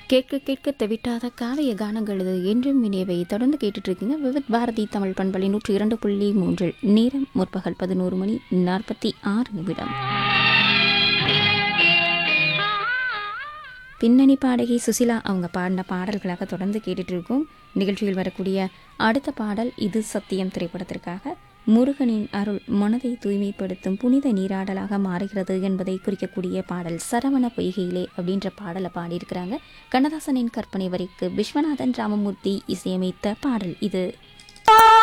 கேட்க கேட்க தெவிட்டாத காவிய கானங்கள் இது என்றும் இணையவை தொடர்ந்து கேட்டுட்டு இருக்கீங்க விவித் பாரதி தமிழ் பண்பலை நூற்றி இரண்டு புள்ளி மூன்றில் நேரம் முற்பகல் பதினோரு மணி நாற்பத்தி ஆறு நிமிடம் பின்னணி பாடகி சுசிலா அவங்க பாடின பாடல்களாக தொடர்ந்து கேட்டுட்டு இருக்கோம் நிகழ்ச்சியில் வரக்கூடிய அடுத்த பாடல் இது சத்தியம் திரைப்படத்திற்காக முருகனின் அருள் மனதை தூய்மைப்படுத்தும் புனித நீராடலாக மாறுகிறது என்பதை குறிக்கக்கூடிய பாடல் சரவண பொய்கையிலே அப்படின்ற பாடலை பாடியிருக்கிறாங்க கண்ணதாசனின் கற்பனை வரிக்கு விஸ்வநாதன் ராமமூர்த்தி இசையமைத்த பாடல் இது